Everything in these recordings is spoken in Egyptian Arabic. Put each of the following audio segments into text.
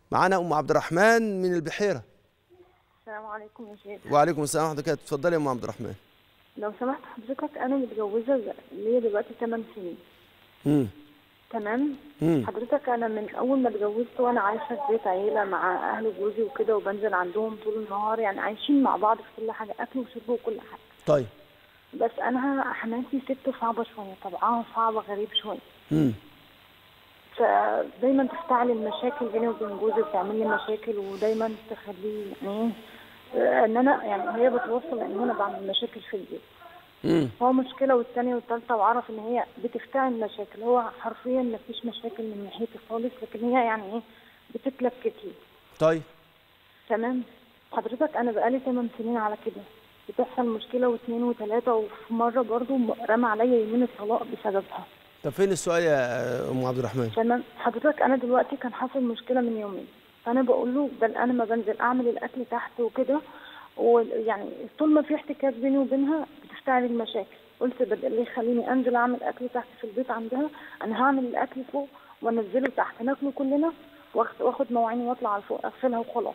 معانا ام عبد الرحمن من البحيره السلام عليكم يا شيخ وعليكم السلام ورحمه الله وبركاته اتفضلي يا ام عبد الرحمن لو سمحت حضرتك انا متجوزه ليا دلوقتي 8 سنين امم تمام امم حضرتك انا من اول ما اتجوزت وانا عايشه في بيت عيله مع اهل جوزي وكده وبنزل عندهم طول النهار يعني عايشين مع بعض في كل حاجه اكل وشرب وكل حاجه طيب بس انا حماتي ست صعبه شويه طبعها صعب غريب شويه امم فدايما تفتعل المشاكل بيني وبين جوزي وتعمل لي مشاكل ودايما تخليه يعني إيه، ان انا يعني هي بتوصل ان انا بعمل مشاكل في البيت امم هو مشكلة والتانية والتالتة وعرف ان هي بتفتعل مشاكل هو حرفيا مفيش مشاكل من ناحيتي خالص لكن هي يعني ايه بتتلكك لي طيب تمام حضرتك انا بقالي 8 سنين على كده بتحصل مشكلة واثنين وثلاثة وفي مرة برضو م- رمى عليا يمين الطلاق بسببها طب فين السؤال يا ام عبد الرحمن تمام حضرتك انا دلوقتي كان حصل مشكلة من يومين فانا بقول له بل انا ما بنزل اعمل الاكل تحت وكده ويعني طول ما في احتكاك بيني وبينها بتفتعل المشاكل قلت بدل اللي يخليني انزل اعمل اكل تحت في البيت عندها انا هعمل الاكل فوق وانزله تحت ناكله كلنا واخد واخد مواعيني واطلع على فوق اغسلها وخلاص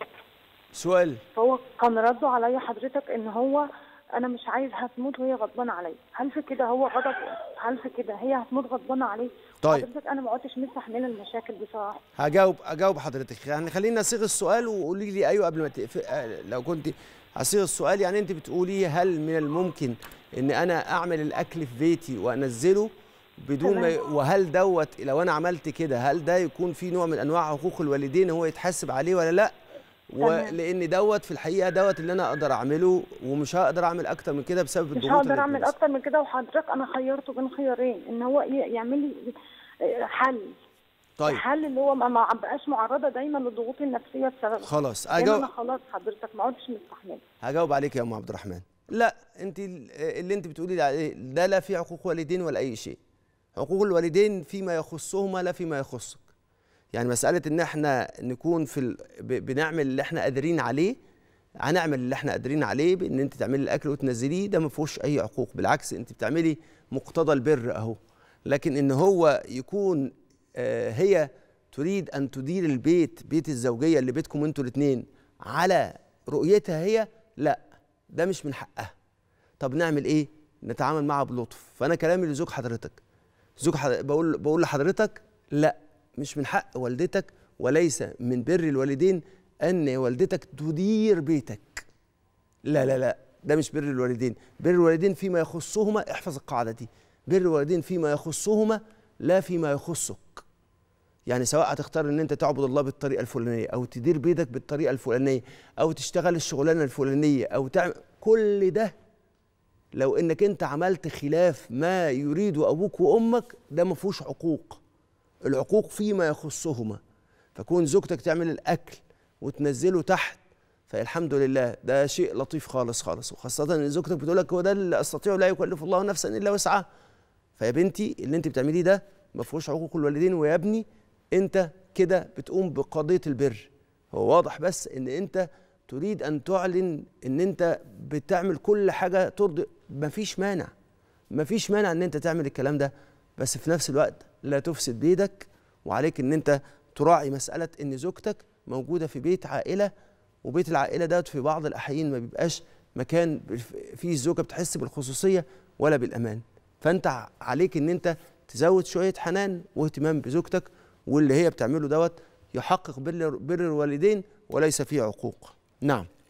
سؤال فهو كان رده عليا حضرتك ان هو انا مش عايزها تموت وهي غضبانه عليا هل في كده هو غضب هل في كده هي هتموت غضبانه عليه طيب. حضرتك انا ما عدتش مستحمله المشاكل بصراحه هجاوب اجاوب حضرتك يعني خلينا نصيغ السؤال وقولي لي ايوه قبل ما تقف... آه، لو كنت هصيغ السؤال يعني انت بتقولي هل من الممكن ان انا اعمل الاكل في بيتي وانزله بدون ما ي- وهل دوت لو انا عملت كده هل ده يكون في نوع من انواع حقوق الوالدين هو يتحاسب عليه ولا لا تمام. ولان دوت في الحقيقه دوت اللي انا اقدر اعمله ومش هقدر اعمل اكتر من كده بسبب مش الضغوط هقدر اللي اعمل بتحصل. اكتر من كده وحضرتك انا خيرته بين خيارين ان هو ي- يعمل لي آه، حل طيب الحل اللي هو ما ما بقاش معرضه دايما للضغوط النفسيه بسببه خلاص لان اجاوب انا خلاص حضرتك ما عدتش مستحمله هجاوب عليك يا ام عبد الرحمن لا انت ال- اللي انت بتقولي عليه ده لا في حقوق والدين ولا اي شيء حقوق الوالدين فيما يخصهما لا فيما يخصك يعني مساله ان احنا نكون في ال... ب... بنعمل اللي احنا قادرين عليه هنعمل اللي احنا قادرين عليه بان انت تعملي الاكل وتنزليه ده ما فيهوش اي عقوق بالعكس انت بتعملي مقتضى البر اهو لكن ان هو يكون آه، هي تريد ان تدير البيت بيت الزوجيه اللي بيتكم انتوا الاثنين على رؤيتها هي لا ده مش من حقها طب نعمل ايه نتعامل معها بلطف فانا كلامي لزوج حضرتك زوج حضر... بقول بقول لحضرتك لا مش من حق والدتك وليس من بر الوالدين ان والدتك تدير بيتك لا لا لا ده مش بر الوالدين بر الوالدين فيما يخصهما احفظ القاعده دي بر الوالدين فيما يخصهما لا فيما يخصك يعني سواء هتختار ان انت تعبد الله بالطريقه الفلانيه او تدير بيتك بالطريقه الفلانيه او تشتغل الشغلانه الفلانيه او تعمل كل ده لو انك انت عملت خلاف ما يريده ابوك وامك ده ما فيهوش عقوق العقوق فيما يخصهما فكون زوجتك تعمل الاكل وتنزله تحت فالحمد لله ده شيء لطيف خالص خالص وخاصه ان زوجتك بتقول لك هو ده اللي استطيع لا يكلف الله نفسا الا وسعها فيا بنتي اللي انت بتعمليه ده ما فيهوش عقوق الوالدين ويا ابني انت كده بتقوم بقضيه البر هو واضح بس ان انت تريد ان تعلن ان انت بتعمل كل حاجه ترضي مفيش مانع مفيش مانع ان انت تعمل الكلام ده بس في نفس الوقت لا تفسد بيتك وعليك ان انت تراعي مساله ان زوجتك موجوده في بيت عائله وبيت العائله ده في بعض الاحيان ما بيبقاش مكان فيه الزوجه بتحس بالخصوصيه ولا بالامان فانت عليك ان انت تزود شويه حنان واهتمام بزوجتك واللي هي بتعمله دوت يحقق بر بر الوالدين وليس فيه عقوق نعم